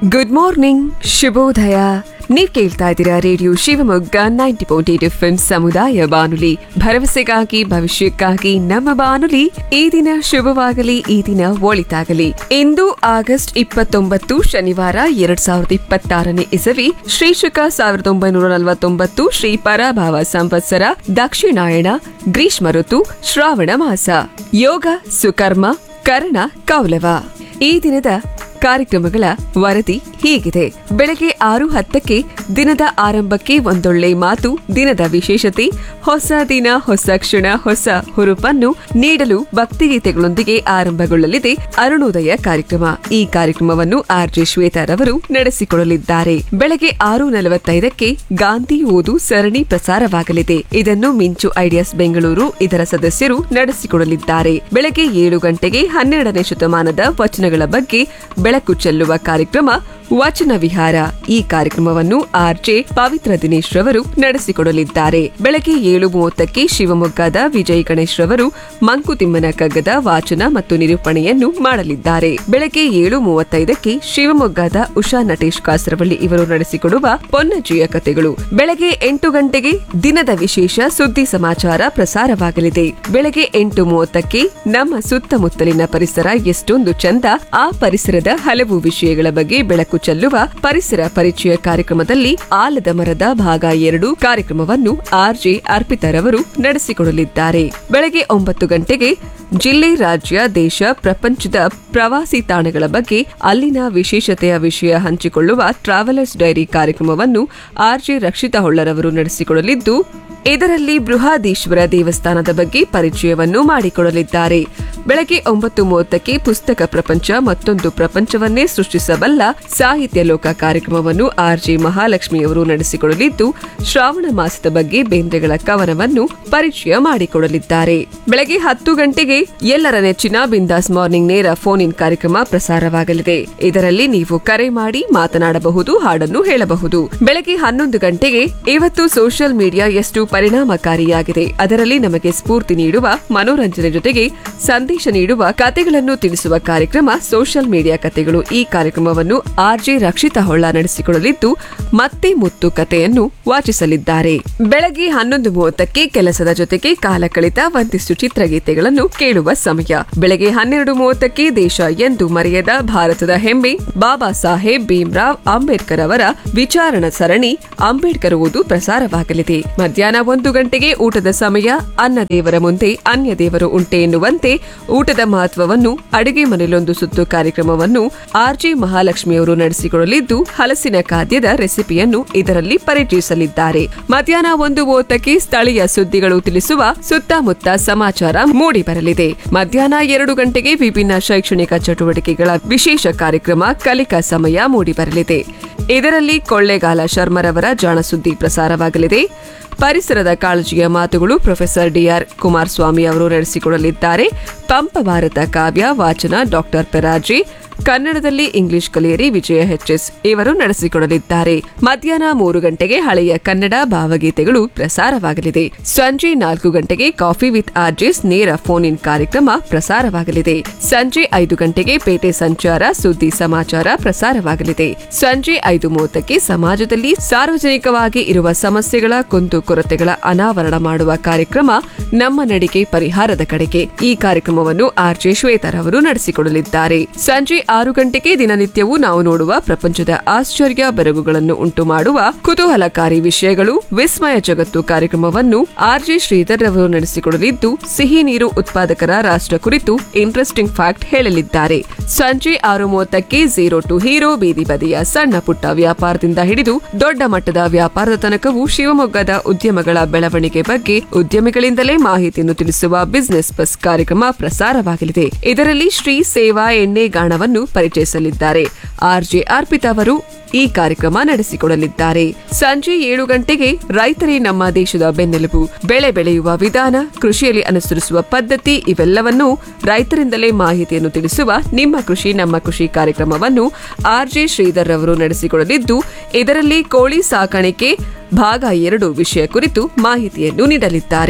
good morning ಶುಭೋದಯ ನೀವ್ ಕೇಳ್ತಾ ಇದ್ದೀರಾ radio Shivamogga ninety point eight F ಸಮುದಾಯ ಬಾನುಲಿ ಭರವಸೆಗಾಗಿ ಭವಿಷ್ಯಕ್ಕಾಗಿ ನಮ್ಮ ಬಾನುಲಿ ಈ ದಿನ ಶುಭವಾಗಲಿ ಈ ದಿನ ಒಳಿತಾಗಲಿ ಇಂದು ಆಗಸ್ಟ್ ಇಪ್ಪತ್ತೊಂಬತ್ತು ಶನಿವಾರ ಎರಡ್ ಸಾವಿರದ ಇಪ್ಪತ್ತಾರನೇ ಇಸವಿ ಶ್ರೀಶುಕ ಸಾವಿರದ ಒಂಬೈನೂರ ನಲವತ್ತೊಂಬತ್ತು ಶ್ರೀ ಪರಾಭಾವ ಸಂವತ್ಸರ ದಕ್ಷಿಣಾಯಣ ಗ್ರೀಷ್ಮ ಋತು ಶ್ರಾವಣ ಮಾಸ ಯೋಗ ಸುಕರ್ಮ ಕರ್ಣ ಕೌಲವ ಈ ದಿನದ ಕಾರ್ಯಕ್ರಮಗಳ ವರದಿ ಹೀಗಿದೆ ಬೆಳಗ್ಗೆ ಆರು ಹತ್ತಕ್ಕೆ ದಿನದ ಆರಂಭಕ್ಕೆ ಒಂದೊಳ್ಳೆ ಮಾತು ದಿನದ ವಿಶೇಷತೆ ಹೊಸ ದಿನ ಹೊಸ ಕ್ಷಣ ಹೊಸ ಹುರುಪನ್ನು ನೀಡಲು ಭಕ್ತಿಗೀತೆಗಳೊಂದಿಗೆ ಆರಂಭಗೊಳ್ಳಲಿದೆ ಅರುಣೋದಯ ಕಾರ್ಯಕ್ರಮ ಈ ಕಾರ್ಯಕ್ರಮವನ್ನು ಆರ್ ಜೆ ಶ್ವೇತಾರವರು ನಡೆಸಿಕೊಡಲಿದ್ದಾರೆ ಬೆಳಗ್ಗೆ ಆರು ನಲವತ್ತೈದಕ್ಕೆ ಗಾಂಧಿ ಓದು ಸರಣಿ ಪ್ರಸಾರವಾಗಲಿದೆ ಇದನ್ನು ಮಿಂಚು ಐಡಿಯಾಸ್ ಬೆಂಗಳೂರು ಇದರ ಸದಸ್ಯರು ನಡೆಸಿಕೊಡಲಿದ್ದಾರೆ ಬೆಳಗ್ಗೆ ಏಳು ಗಂಟೆಗೆ ಹನ್ನೆರಡನೇ ಶತಮಾನದ ವಚನಗಳ ಬಗ್ಗೆ ಬೆಳಕು ಚೆಲ್ಲುವ ಕಾರ್ಯಕ್ರಮ ವಚನ ವಿಹಾರ ಈ ಕಾರ್ಯಕ್ರಮವನ್ನು ಆರ್ಜೆ ಪವಿತ್ರ ದಿನೇಶ್ ರವರು ನಡೆಸಿಕೊಡಲಿದ್ದಾರೆ ಬೆಳಗ್ಗೆ ಏಳು ಮೂವತ್ತಕ್ಕೆ ಶಿವಮೊಗ್ಗದ ವಿಜಯ್ ಗಣೇಶ್ ರವರು ಮಂಕುತಿಮ್ಮನ ಕಗ್ಗದ ವಾಚನ ಮತ್ತು ನಿರೂಪಣೆಯನ್ನು ಮಾಡಲಿದ್ದಾರೆ ಬೆಳಗ್ಗೆ ಏಳು ಮೂವತ್ತೈದಕ್ಕೆ ಶಿವಮೊಗ್ಗದ ಉಷಾ ನಟೇಶ್ ಕಾಸರವಳ್ಳಿ ಇವರು ನಡೆಸಿಕೊಡುವ ಪೊನ್ನಜ್ಜಿಯ ಕಥೆಗಳು ಬೆಳಗ್ಗೆ ಎಂಟು ಗಂಟೆಗೆ ದಿನದ ವಿಶೇಷ ಸುದ್ದಿ ಸಮಾಚಾರ ಪ್ರಸಾರವಾಗಲಿದೆ ಬೆಳಗ್ಗೆ ಎಂಟು ಮೂವತ್ತಕ್ಕೆ ನಮ್ಮ ಸುತ್ತಮುತ್ತಲಿನ ಪರಿಸರ ಎಷ್ಟೊಂದು ಚಂದ ಆ ಪರಿಸರದ ಹಲವು ವಿಷಯಗಳ ಬಗ್ಗೆ ಬೆಳಕು ಚೆಲ್ಲುವ ಪರಿಸರ ಪರಿಚಯ ಕಾರ್ಯಕ್ರಮದಲ್ಲಿ ಆಲದ ಮರದ ಭಾಗ ಎರಡು ಕಾರ್ಯಕ್ರಮವನ್ನು ಆರ್ಜೆ ಅರ್ಪಿತರವರು ನಡೆಸಿಕೊಡಲಿದ್ದಾರೆ ಬೆಳಗ್ಗೆ ಒಂಬತ್ತು ಗಂಟೆಗೆ ಜಿಲ್ಲೆ ರಾಜ್ಯ ದೇಶ ಪ್ರಪಂಚದ ಪ್ರವಾಸಿ ತಾಣಗಳ ಬಗ್ಗೆ ಅಲ್ಲಿನ ವಿಶೇಷತೆಯ ವಿಷಯ ಹಂಚಿಕೊಳ್ಳುವ ಟ್ರಾವೆಲರ್ಸ್ ಡೈರಿ ಕಾರ್ಯಕ್ರಮವನ್ನು ಆರ್ಜೆ ರಕ್ಷಿತಾ ಹೊಳ್ಳರವರು ನಡೆಸಿಕೊಡಲಿದ್ದು ಇದರಲ್ಲಿ ಬೃಹದೀಶ್ವರ ದೇವಸ್ಥಾನದ ಬಗ್ಗೆ ಪರಿಚಯವನ್ನು ಮಾಡಿಕೊಡಲಿದ್ದಾರೆ ಬೆಳಗ್ಗೆ ಒಂಬತ್ತು ಮೂವತ್ತಕ್ಕೆ ಪುಸ್ತಕ ಪ್ರಪಂಚ ಮತ್ತೊಂದು ಪ್ರಪಂಚವನ್ನೇ ಸೃಷ್ಟಿಸಬಲ್ಲ ಸಾಹಿತ್ಯ ಲೋಕ ಕಾರ್ಯಕ್ರಮವನ್ನು ಆರ್ಜಿ ಮಹಾಲಕ್ಷ್ಮಿಯವರು ನಡೆಸಿಕೊಡಲಿದ್ದು ಶ್ರಾವಣ ಮಾಸದ ಬಗ್ಗೆ ಬೇಂದ್ರೆಗಳ ಕವನವನ್ನು ಪರಿಚಯ ಮಾಡಿಕೊಡಲಿದ್ದಾರೆ ಬೆಳಗ್ಗೆ ಹತ್ತು ಗಂಟೆಗೆ ಎಲ್ಲರ ನೆಚ್ಚಿನ ಬಿಂದಾಸ್ ಮಾರ್ನಿಂಗ್ ನೇರ ಫೋನ್ ಇನ್ ಕಾರ್ಯಕ್ರಮ ಪ್ರಸಾರವಾಗಲಿದೆ ಇದರಲ್ಲಿ ನೀವು ಕರೆ ಮಾಡಿ ಮಾತನಾಡಬಹುದು ಹಾಡನ್ನು ಹೇಳಬಹುದು ಬೆಳಗ್ಗೆ ಹನ್ನೊಂದು ಗಂಟೆಗೆ ಇವತ್ತು ಸೋಷಿಯಲ್ ಮೀಡಿಯಾ ಎಷ್ಟು ಪರಿಣಾಮಕಾರಿಯಾಗಿದೆ ಅದರಲ್ಲಿ ನಮಗೆ ಸ್ಫೂರ್ತಿ ನೀಡುವ ಮನೋರಂಜನೆ ಜೊತೆಗೆ ಸಂದೇಶ ನೀಡುವ ಕತೆಗಳನ್ನು ತಿಳಿಸುವ ಕಾರ್ಯಕ್ರಮ ಸೋಷಿಯಲ್ ಮೀಡಿಯಾ ಕತೆಗಳು ಈ ಕಾರ್ಯಕ್ರಮವನ್ನು ಆರ್ಜೆ ರಕ್ಷಿತಾ ಹೊಳ್ಳ ನಡೆಸಿಕೊಳ್ಳಲಿದ್ದು ಮತ್ತೆ ಮುತ್ತು ಕತೆಯನ್ನು ವಾಚಿಸಲಿದ್ದಾರೆ ಬೆಳಗ್ಗೆ ಹನ್ನೊಂದು ಮೂವತ್ತಕ್ಕೆ ಕೆಲಸದ ಜೊತೆಗೆ ಕಾಲ ಕಳಿತ ಒಂದಿಷ್ಟು ಚಿತ್ರಗೀತೆಗಳನ್ನು ಕೇಳುವ ಸಮಯ ಬೆಳಗ್ಗೆ ಹನ್ನೆರಡು ಮೂವತ್ತಕ್ಕೆ ದೇಶ ಎಂದು ಮರೆಯದ ಭಾರತದ ಹೆಮ್ಮೆ ಬಾಬಾ ಸಾಹೇಬ್ ಭೀಮ್ರಾವ್ ಅಂಬೇಡ್ಕರ್ ಅವರ ವಿಚಾರಣ ಸರಣಿ ಅಂಬೇಡ್ಕರ್ ಓದು ಪ್ರಸಾರವಾಗಲಿದೆ ಮಧ್ಯಾಹ್ನ ಒಂದು ಗಂಟೆಗೆ ಊಟದ ಸಮಯ ಅನ್ನ ದೇವರ ಮುಂದೆ ಅನ್ಯ ದೇವರು ಉಂಟೆ ಎನ್ನುವಂತೆ ಊಟದ ಮಹತ್ವವನ್ನು ಅಡುಗೆ ಮನೆಯಲ್ಲೊಂದು ಸುತ್ತು ಕಾರ್ಯಕ್ರಮವನ್ನು ಆರ್ಜಿ ಮಹಾಲಕ್ಷ್ಮಿಯವರು ನಡೆಸಿಕೊಡಲಿದ್ದು ಹಲಸಿನ ಖಾದ್ಯದ ರೆಸಿಪಿಯನ್ನು ಇದರಲ್ಲಿ ಪರಿಚಯಿಸಲಿದ್ದಾರೆ ಮಧ್ಯಾಹ್ನ ಒಂದು ಮೂವತ್ತಕ್ಕೆ ಸ್ಥಳೀಯ ಸುದ್ದಿಗಳು ತಿಳಿಸುವ ಸುತ್ತಮುತ್ತ ಸಮಾಚಾರ ಮೂಡಿಬರಲಿದೆ ಮಧ್ಯಾಹ್ನ ಎರಡು ಗಂಟೆಗೆ ವಿಭಿನ್ನ ಶೈಕ್ಷಣಿಕ ಚಟುವಟಿಕೆಗಳ ವಿಶೇಷ ಕಾರ್ಯಕ್ರಮ ಕಲಿಕಾ ಸಮಯ ಮೂಡಿಬರಲಿದೆ ಇದರಲ್ಲಿ ಕೊಳ್ಳೇಗಾಲ ಶರ್ಮರವರ ಜಾಣಸುದ್ದಿ ಪ್ರಸಾರವಾಗಲಿದೆ ಪರಿಸರದ ಕಾಳಜಿಯ ಮಾತುಗಳು ಪ್ರೊಫೆಸರ್ ಡಿಆರ್ ಕುಮಾರಸ್ವಾಮಿ ಅವರು ನಡೆಸಿಕೊಡಲಿದ್ದಾರೆ ಪಂಪ ಭಾರತ ಕಾವ್ಯ ವಾಚನ ಡಾಕ್ಟರ್ ಪೆರಾಜಿ ಕನ್ನಡದಲ್ಲಿ ಇಂಗ್ಲಿಷ್ ಕಲಿಯರಿ ವಿಜಯ ಎಚ್ಎಸ್ ಇವರು ನಡೆಸಿಕೊಡಲಿದ್ದಾರೆ ಮಧ್ಯಾಹ್ನ ಮೂರು ಗಂಟೆಗೆ ಹಳೆಯ ಕನ್ನಡ ಭಾವಗೀತೆಗಳು ಪ್ರಸಾರವಾಗಲಿದೆ ಸಂಜೆ ನಾಲ್ಕು ಗಂಟೆಗೆ ಕಾಫಿ ವಿತ್ ಆರ್ಜೆಸ್ ನೇರ ಫೋನ್ ಇನ್ ಕಾರ್ಯಕ್ರಮ ಪ್ರಸಾರವಾಗಲಿದೆ ಸಂಜೆ ಐದು ಗಂಟೆಗೆ ಪೇಟೆ ಸಂಚಾರ ಸುದ್ದಿ ಸಮಾಚಾರ ಪ್ರಸಾರವಾಗಲಿದೆ ಸಂಜೆ ಐದು ಮೂವತ್ತಕ್ಕೆ ಸಮಾಜದಲ್ಲಿ ಸಾರ್ವಜನಿಕವಾಗಿ ಇರುವ ಸಮಸ್ಯೆಗಳ ಕುಂದು ಕೊರತೆಗಳ ಅನಾವರಣ ಮಾಡುವ ಕಾರ್ಯಕ್ರಮ ನಮ್ಮ ನಡಿಗೆ ಪರಿಹಾರದ ಕಡೆಗೆ ಈ ಕಾರ್ಯಕ್ರಮವನ್ನು ಆರ್ಜೆ ಶ್ವೇತರ್ ಅವರು ನಡೆಸಿಕೊಡಲಿದ್ದಾರೆ ಸಂಜೆ ಆರು ಗಂಟೆಗೆ ದಿನನಿತ್ಯವೂ ನಾವು ನೋಡುವ ಪ್ರಪಂಚದ ಆಶ್ಚರ್ಯ ಬೆರಗುಗಳನ್ನು ಉಂಟು ಮಾಡುವ ಕುತೂಹಲಕಾರಿ ವಿಷಯಗಳು ವಿಸ್ಮಯ ಜಗತ್ತು ಕಾರ್ಯಕ್ರಮವನ್ನು ಆರ್ಜೆ ಶ್ರೀಧರ್ ಅವರು ನಡೆಸಿಕೊಡಲಿದ್ದು ಸಿಹಿ ನೀರು ಉತ್ಪಾದಕರ ರಾಷ್ಟ್ರ ಕುರಿತು ಇಂಟ್ರೆಸ್ಟಿಂಗ್ ಫ್ಯಾಕ್ಟ್ ಹೇಳಲಿದ್ದಾರೆ ಸಂಜೆ ಆರು ಮೂವತ್ತಕ್ಕೆ ಝೀರೋ ಟು ಹೀರೋ ಬೀದಿ ಬದಿಯ ಸಣ್ಣ ಪುಟ್ಟ ವ್ಯಾಪಾರದಿಂದ ಹಿಡಿದು ದೊಡ್ಡ ಮಟ್ಟದ ವ್ಯಾಪಾರದ ತನಕವೂ ಶಿವಮೊಗ್ಗದ ಉದ್ಯಮಗಳ ಬೆಳವಣಿಗೆ ಬಗ್ಗೆ ಉದ್ಯಮಿಗಳಿಂದಲೇ ಮಾಹಿತಿಯನ್ನು ತಿಳಿಸುವ ಬಿಸಿನೆಸ್ ಬಸ್ ಕಾರ್ಯಕ್ರಮ ಪ್ರಸಾರವಾಗಲಿದೆ ಇದರಲ್ಲಿ ಶ್ರೀ ಸೇವಾ ಎಣ್ಣೆ ಗಾಣವನ್ನು ಪರಿಚಯಿಸಲಿದ್ದಾರೆ ಆರ್ಜೆ ಅರ್ಪಿತಾ ಅವರು ಈ ಕಾರ್ಯಕ್ರಮ ನಡೆಸಿಕೊಡಲಿದ್ದಾರೆ ಸಂಜೆ ಏಳು ಗಂಟೆಗೆ ರೈತರೇ ನಮ್ಮ ದೇಶದ ಬೆನ್ನೆಲುಬು ಬೆಳೆ ಬೆಳೆಯುವ ವಿಧಾನ ಕೃಷಿಯಲ್ಲಿ ಅನುಸರಿಸುವ ಪದ್ಧತಿ ಇವೆಲ್ಲವನ್ನೂ ರೈತರಿಂದಲೇ ಮಾಹಿತಿಯನ್ನು ತಿಳಿಸುವ ನಿಮ್ಮ ಕೃಷಿ ನಮ್ಮ ಕೃಷಿ ಕಾರ್ಯಕ್ರಮವನ್ನು ಆರ್ಜೆ ಶ್ರೀಧರ್ ಅವರು ನಡೆಸಿಕೊಡಲಿದ್ದು ಇದರಲ್ಲಿ ಕೋಳಿ ಸಾಕಾಣಿಕೆ ಭಾಗ ಎರಡು ವಿಷಯ ಕುರಿತು ಮಾಹಿತಿಯನ್ನು ನೀಡಲಿದ್ದಾರೆ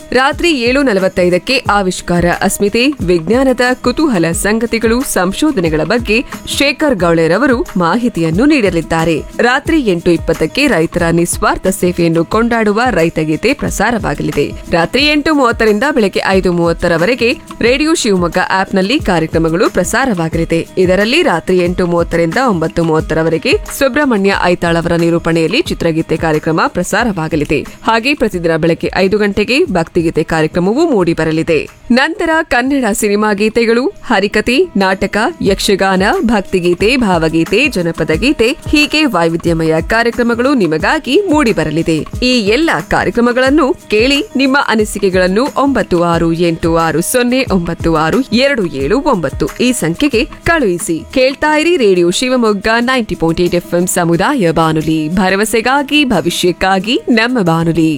ರಾತ್ರಿ ಏಳು ನಲವತ್ತೈದಕ್ಕೆ ಆವಿಷ್ಕಾರ ಅಸ್ಮಿತೆ ವಿಜ್ಞಾನದ ಕುತೂಹಲ ಸಂಗತಿಗಳು ಸಂಶೋಧನೆಗಳ ಬಗ್ಗೆ ಶೇಖರ್ ಗೌಳೆರವರು ಮಾಹಿತಿಯನ್ನು ನೀಡಲಿದ್ದಾರೆ ರಾತ್ರಿ ಎಂಟು ಇಪ್ಪತ್ತಕ್ಕೆ ರೈತರ ನಿಸ್ವಾರ್ಥ ಸೇವೆಯನ್ನು ಕೊಂಡಾಡುವ ರೈತಗೀತೆ ಪ್ರಸಾರವಾಗಲಿದೆ ರಾತ್ರಿ ಎಂಟು ಮೂವತ್ತರಿಂದ ಬೆಳಗ್ಗೆ ಐದು ಮೂವತ್ತರವರೆಗೆ ರೇಡಿಯೋ ಶಿವಮೊಗ್ಗ ಆಪ್ನಲ್ಲಿ ಕಾರ್ಯಕ್ರಮಗಳು ಪ್ರಸಾರವಾಗಲಿದೆ ಇದರಲ್ಲಿ ರಾತ್ರಿ ಎಂಟು ಮೂವತ್ತರಿಂದ ಒಂಬತ್ತು ಮೂವತ್ತರವರೆಗೆ ಸುಬ್ರಹ್ಮಣ್ಯ ಐತಾಳ್ ಅವರ ನಿರೂಪಣೆಯಲ್ಲಿ ಚಿತ್ರಗೀತೆ ಕಾರ್ಯಕ್ರಮ ಪ್ರಸಾರವಾಗಲಿದೆ ಹಾಗೆ ಪ್ರತಿದಿನ ಬೆಳಗ್ಗೆ ಐದು ಗಂಟೆಗೆ ಭಕ್ತಿಗೀತೆ ಕಾರ್ಯಕ್ರಮವೂ ಮೂಡಿಬರಲಿದೆ ನಂತರ ಕನ್ನಡ ಸಿನಿಮಾ ಗೀತೆಗಳು ಹರಿಕತೆ ನಾಟಕ ಯಕ್ಷಗಾನ ಭಕ್ತಿಗೀತೆ ಭಾವಗೀತೆ ಜನಪದ ಗೀತೆ ಹೀಗೆ ವೈವಿಧ್ಯಮಯ ಕಾರ್ಯಕ್ರಮಗಳು ನಿಮಗಾಗಿ ಮೂಡಿಬರಲಿದೆ ಈ ಎಲ್ಲ ಕಾರ್ಯಕ್ರಮಗಳನ್ನು ಕೇಳಿ ನಿಮ್ಮ ಅನಿಸಿಕೆಗಳನ್ನು ಒಂಬತ್ತು ಆರು ಎಂಟು ಆರು ಸೊನ್ನೆ ಒಂಬತ್ತು ಆರು ಎರಡು ಏಳು ಒಂಬತ್ತು ಈ ಸಂಖ್ಯೆಗೆ ಕಳುಹಿಸಿ ಕೇಳ್ತಾ ಇರಿ radio Shivamogga ninety point eight FM ಸಮುದಾಯ ಬಾನುಲಿ ಭರವಸೆಗಾಗಿ ಭವಿಷ್ಯಕ್ಕಾಗಿ ನಮ್ಮ ಬಾನುಲಿ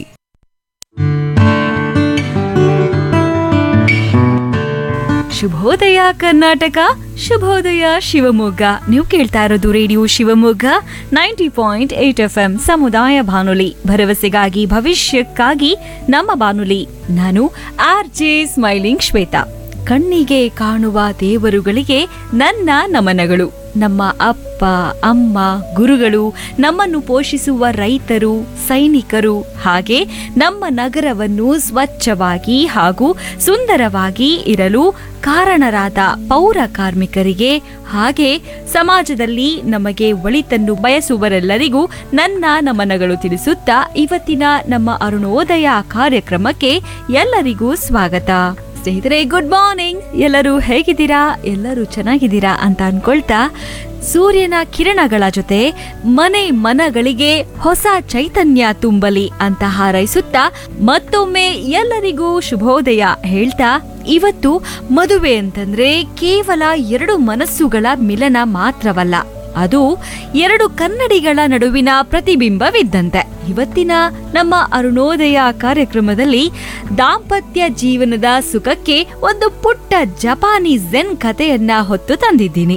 ಶುಭೋದಯ ಕರ್ನಾಟಕ ಶುಭೋದಯ ಶಿವಮೊಗ್ಗ ನೀವು ಕೇಳ್ತಾ ಇರೋದು radio Shivamogga ninety point eight F M ಸಮುದಾಯ ಬಾನುಲಿ ಭರವಸೆಗಾಗಿ ಭವಿಷ್ಯಕ್ಕಾಗಿ ನಮ್ಮ ಬಾನುಲಿ ನಾನು ಆರ್ ಜೆ ಸ್ಮೈಲಿಂಗ್ ಶ್ವೇತಾ ಕಣ್ಣಿಗೆ ಕಾಣುವ ದೇವರುಗಳಿಗೆ ನನ್ನ ನಮನಗಳು ನಮ್ಮ ಅಪ್ಪ ಅಮ್ಮ ಗುರುಗಳು ನಮ್ಮನ್ನು ಪೋಷಿಸುವ ರೈತರು ಸೈನಿಕರು ಹಾಗೆ ನಮ್ಮ ನಗರವನ್ನು ಸ್ವಚ್ಛವಾಗಿ ಹಾಗೂ ಸುಂದರವಾಗಿ ಇರಲು ಕಾರಣರಾದ ಪೌರ ಕಾರ್ಮಿಕರಿಗೆ ಹಾಗೆ ಸಮಾಜದಲ್ಲಿ ನಮಗೆ ಒಳಿತನ್ನು ಬಯಸುವರೆಲ್ಲರಿಗೂ ನನ್ನ ನಮನಗಳು ತಿಳಿಸುತ್ತಾ ಇವತ್ತಿನ ನಮ್ಮ ಅರುಣೋದಯ ಕಾರ್ಯಕ್ರಮಕ್ಕೆ ಎಲ್ಲರಿಗೂ ಸ್ವಾಗತ ಸ್ನೇಹಿತರೆ ಗುಡ್ ಮಾರ್ನಿಂಗ್ ಎಲ್ಲರೂ ಹೇಗಿದ್ದೀರಾ ಎಲ್ಲರೂ ಚೆನ್ನಾಗಿದ್ದೀರಾ ಅಂತ ಅನ್ಕೊಳ್ತಾ ಸೂರ್ಯನ ಕಿರಣಗಳ ಜೊತೆ ಮನೆ ಮನಗಳಿಗೆ ಹೊಸ ಚೈತನ್ಯ ತುಂಬಲಿ ಅಂತ ಹಾರೈಸುತ್ತಾ ಮತ್ತೊಮ್ಮೆ ಎಲ್ಲರಿಗೂ ಶುಭೋದಯ ಹೇಳ್ತಾ ಇವತ್ತು ಮದುವೆ ಅಂತಂದ್ರೆ ಕೇವಲ ಎರಡು ಮನಸ್ಸುಗಳ ಮಿಲನ ಮಾತ್ರವಲ್ಲ ಅದು ಎರಡು ಕನ್ನಡಿಗಳ ನಡುವಿನ ಪ್ರತಿಬಿಂಬವಿದ್ದಂತೆ ಇವತ್ತಿನ ನಮ್ಮ ಅರುಣೋದಯ ಕಾರ್ಯಕ್ರಮದಲ್ಲಿ ದಾಂಪತ್ಯ ಜೀವನದ ಸುಖಕ್ಕೆ ಒಂದು ಪುಟ್ಟ ಜಪಾನಿ ಝೆನ್ ಕಥೆಯನ್ನ ಹೊತ್ತು ತಂದಿದ್ದೀನಿ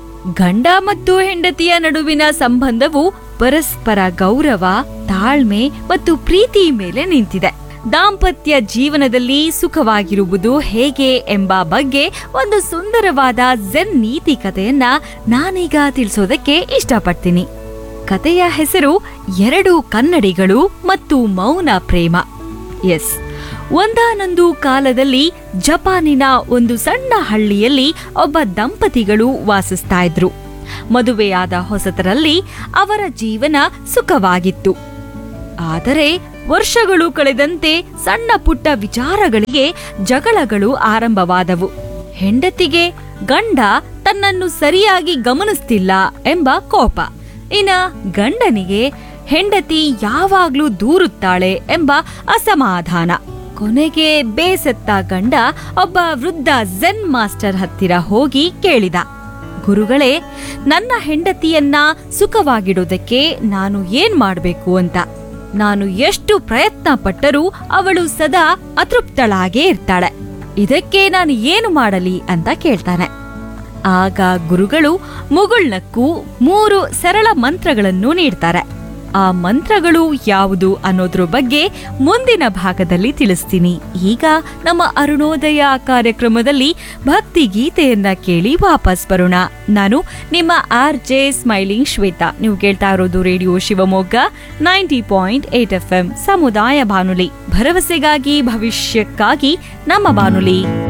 ಗಂಡ ಮತ್ತು ಹೆಂಡತಿಯ ನಡುವಿನ ಸಂಬಂಧವು ಪರಸ್ಪರ ಗೌರವ ತಾಳ್ಮೆ ಮತ್ತು ಪ್ರೀತಿ ಮೇಲೆ ನಿಂತಿದೆ ದಾಂಪತ್ಯ ಜೀವನದಲ್ಲಿ ಸುಖವಾಗಿರುವುದು ಹೇಗೆ ಎಂಬ ಬಗ್ಗೆ ಒಂದು ಸುಂದರವಾದ ಝೆನ್ ನೀತಿ ಕಥೆಯನ್ನ ನಾನೀಗ ತಿಳಿಸೋದಕ್ಕೆ ಇಷ್ಟಪಡ್ತೀನಿ ಕಥೆಯ ಹೆಸರು ಎರಡು ಕನ್ನಡಿಗಳು ಮತ್ತು ಮೌನ ಪ್ರೇಮ ಎಸ್ ಒಂದಾನೊಂದು ಕಾಲದಲ್ಲಿ ಜಪಾನಿನ ಒಂದು ಸಣ್ಣ ಹಳ್ಳಿಯಲ್ಲಿ ಒಬ್ಬ ದಂಪತಿಗಳು ವಾಸಿಸ್ತಾ ಇದ್ರು ಮದುವೆಯಾದ ಹೊಸತರಲ್ಲಿ ಅವರ ಜೀವನ ಸುಖವಾಗಿತ್ತು ಆದರೆ ವರ್ಷಗಳು ಕಳೆದಂತೆ ಸಣ್ಣ ಪುಟ್ಟ ವಿಚಾರಗಳಿಗೆ ಜಗಳಗಳು ಆರಂಭವಾದವು ಹೆಂಡತಿಗೆ ಗಂಡ ತನ್ನನ್ನು ಸರಿಯಾಗಿ ಗಮನಿಸ್ತಿಲ್ಲ ಎಂಬ ಕೋಪ ಇನ್ನ ಗಂಡನಿಗೆ ಹೆಂಡತಿ ಯಾವಾಗ್ಲೂ ದೂರುತ್ತಾಳೆ ಎಂಬ ಅಸಮಾಧಾನ ಕೊನೆಗೆ ಬೇಸತ್ತ ಗಂಡ ಒಬ್ಬ ವೃದ್ಧ ಝೆನ್ ಮಾಸ್ಟರ್ ಹತ್ತಿರ ಹೋಗಿ ಕೇಳಿದ ಗುರುಗಳೇ ನನ್ನ ಹೆಂಡತಿಯನ್ನ ಸುಖವಾಗಿಡೋದಕ್ಕೆ ನಾನು ಏನ್ ಮಾಡ್ಬೇಕು ಅಂತ ನಾನು ಎಷ್ಟು ಪ್ರಯತ್ನ ಪಟ್ಟರೂ ಅವಳು ಸದಾ ಅತೃಪ್ತಳಾಗೇ ಇರ್ತಾಳೆ ಇದಕ್ಕೆ ನಾನು ಏನು ಮಾಡಲಿ ಅಂತ ಕೇಳ್ತಾನೆ ಆಗ ಗುರುಗಳು ಮುಗುಳ್ನಕ್ಕೂ ಮೂರು ಸರಳ ಮಂತ್ರಗಳನ್ನು ನೀಡ್ತಾರೆ ಆ ಮಂತ್ರಗಳು ಯಾವುದು ಅನ್ನೋದ್ರ ಬಗ್ಗೆ ಮುಂದಿನ ಭಾಗದಲ್ಲಿ ತಿಳಿಸ್ತೀನಿ ಈಗ ನಮ್ಮ ಅರುಣೋದಯ ಕಾರ್ಯಕ್ರಮದಲ್ಲಿ ಭಕ್ತಿ ಗೀತೆಯನ್ನ ಕೇಳಿ ವಾಪಸ್ ಬರೋಣ ನಾನು ನಿಮ್ಮ ಆರ್ ಜೆ ಸ್ಮೈಲಿಂಗ್ ಶ್ವೇತಾ ನೀವು ಕೇಳ್ತಾ ಇರೋದು radio Shivamogga ninety point eight F M ಸಮುದಾಯ ಬಾನುಲಿ ಭರವಸೆಗಾಗಿ ಭವಿಷ್ಯಕ್ಕಾಗಿ ನಮ್ಮ ಬಾನುಲಿ